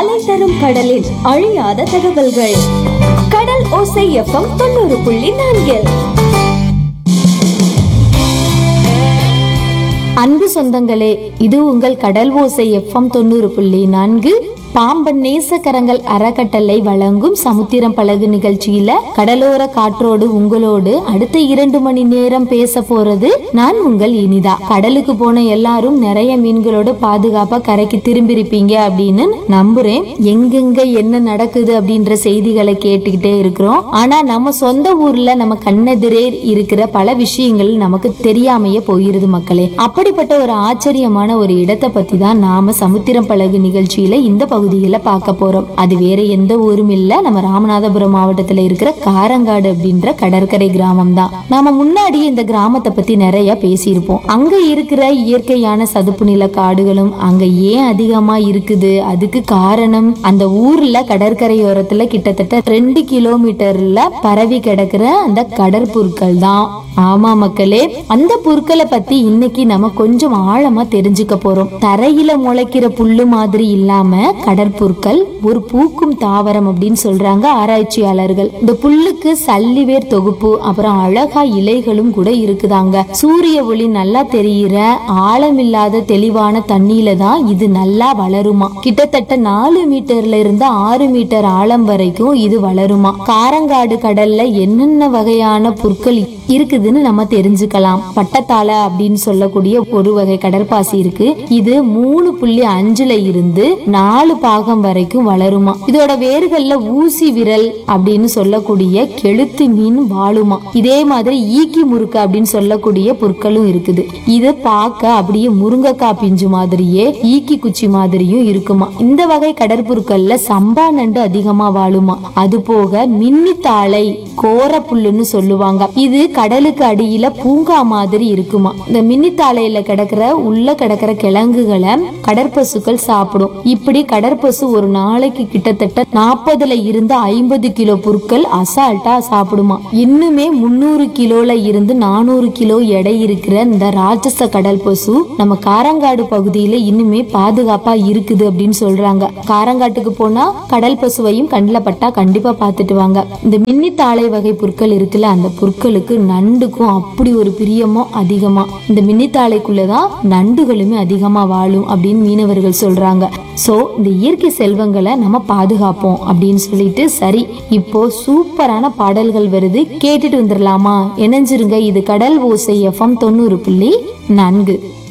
அலை தரும் கடலில் அழியாத தகவல்கள் கடல் ஓசை எஃப்எம் தொண்ணூறு புள்ளி நான்கில் அன்பு சொந்தங்களே இது உங்கள் கடல் ஓசை எஃப்எம் தொண்ணூறு புள்ளி நான்கு பாம்பன் நேசக்கரங்கள் அறக்கட்டளை வழங்கும் சமுத்திரம் பழகு நிகழ்ச்சியில கடலோர காற்றோடு உங்களோடு அடுத்த இரண்டு மணி நேரம் பேச போறது நான் உங்கள் இனிதா கடலுக்கு போன எல்லாரும் நிறைய மீன்களோட பாதுகாப்பா கரைக்கு திரும்பிருப்பீங்க அப்படின்னு நம்புறேன் எங்கெங்க என்ன நடக்குது அப்படின்ற செய்திகளை கேட்டுக்கிட்டே இருக்கிறோம் ஆனா நம்ம சொந்த ஊர்ல நம்ம கண்ணெதிரே இருக்கிற பல விஷயங்கள் நமக்கு தெரியாமையே போயிருது மக்களே அப்படிப்பட்ட ஒரு ஆச்சரியமான ஒரு இடத்தை பத்தி தான் நாம சமுத்திரம் பழகு நிகழ்ச்சியில இந்த பகுதியில பார்க்க போறோம் அது வேற எந்த ஊரும் இல்ல நம்ம ராமநாதபுரம் மாவட்டத்துல இருக்கிற காரங்காடு அப்படின்ற கடற்கரை கிராமம் தான் நாம முன்னாடி இந்த கிராமத்தை பத்தி நிறைய பேசியிருப்போம் அங்க இருக்கிற இயற்கையான சதுப்பு நில காடுகளும் அங்க ஏன் அதிகமா இருக்குது அதுக்கு காரணம் அந்த ஊர்ல கடற்கரையோரத்துல கிட்டத்தட்ட ரெண்டு கிலோமீட்டர்ல பரவி கிடக்குற அந்த கடற்புற்கள் தான் ஆமா மக்களே அந்த புற்களை பத்தி இன்னைக்கு நம்ம கொஞ்சம் ஆழமா தெரிஞ்சுக்க போறோம் தரையில முளைக்கிற புல்லு மாதிரி இல்லாம கடற்புற்கள் ஒரு பூக்கும் தாவரம் அப்படின்னு சொல்றாங்க ஆராய்ச்சியாளர்கள் இந்த புல்லுக்கு சல்லிவேர் தொகுப்பு அப்புறம் அழகா இலைகளும் கூட இருக்குதாங்க சூரிய ஒளி நல்லா தெரியிற ஆழமில்லாத தெளிவான தண்ணியில தான் இது நல்லா வளருமா கிட்டத்தட்ட நாலு மீட்டர்ல இருந்து ஆறு மீட்டர் ஆழம் வரைக்கும் இது வளருமா காரங்காடு கடல்ல என்னென்ன வகையான புற்கள் இருக்குதுன்னு நம்ம தெரிஞ்சுக்கலாம் பட்டத்தாழை அப்படின்னு சொல்லக்கூடிய ஒரு வகை கடற்பாசி இருக்கு இது மூணு புள்ளி அஞ்சுல இருந்து நாலு பாகம் வரைக்கும் வளருமா இதோட வேர்கள்ல ஊசி விரல் அப்படின்னு சொல்லக்கூடிய கெளுத்து மீன் வாழுமா இதே மாதிரி ஈக்கி முறுக்கு அப்படின்னு சொல்லக்கூடிய புற்களும் இருக்குது இது பார்க்க அப்படியே முருங்கைக்காய் பிஞ்சு மாதிரியே ஈக்கி குச்சி மாதிரியும் இருக்குமா இந்த வகை கடற்புற்கள்ல சம்பா நண்டு அதிகமா வாழுமா அது போக மின்னித்தாழை கோர புல்லுன்னு சொல்லுவாங்க இது கடலுக்கு அடியில பூங்கா மாதிரி இருக்குமா இந்த மின்னித்தாழையில கிடக்கிற உள்ள கிடக்கிற கிழங்குகளை கடற்பசுக்கள் சாப்பிடும் இப்படி கடற்பசு ஒரு நாளைக்கு கிட்டத்தட்ட நாற்பதுல இருந்து ஐம்பது கிலோ புற்கள் அசால்ட்டா சாப்பிடுமா இன்னுமே முன்னூறு கிலோல இருந்து நானூறு கிலோ எடை இருக்கிற இந்த ராட்சச கடல் பசு நம்ம காரங்காடு பகுதியில இன்னுமே பாதுகாப்பா இருக்குது அப்படின்னு சொல்றாங்க காரங்காட்டுக்கு போனா கடல் பசுவையும் கண்ணில் பட்டா கண்டிப்பா பார்த்துட்டு வாங்க இந்த மின்னி தாழை வகை புற்கள் இருக்குல்ல அந்த புற்களுக்கு நண்டுக்கும் அப்படி ஒரு பிரியமோ அதிகமா இந்த மின்னித்தாளைக்குள்ளதான் நண்டுகளுமே அதிகமா வாழும் அப்படின்னு மீனவர்கள் சொல்றாங்க சோ இந்த இயற்கை செல்வங்களை நம்ம பாதுகாப்போம் அப்படின்னு சொல்லிட்டு சரி இப்போ சூப்பரான பாடல்கள் வருது கேட்டுட்டு வந்துடலாமா இணைஞ்சிருங்க இது கடல் ஓசை எஃப்எம் தொண்ணூறு புள்ளி நான்கு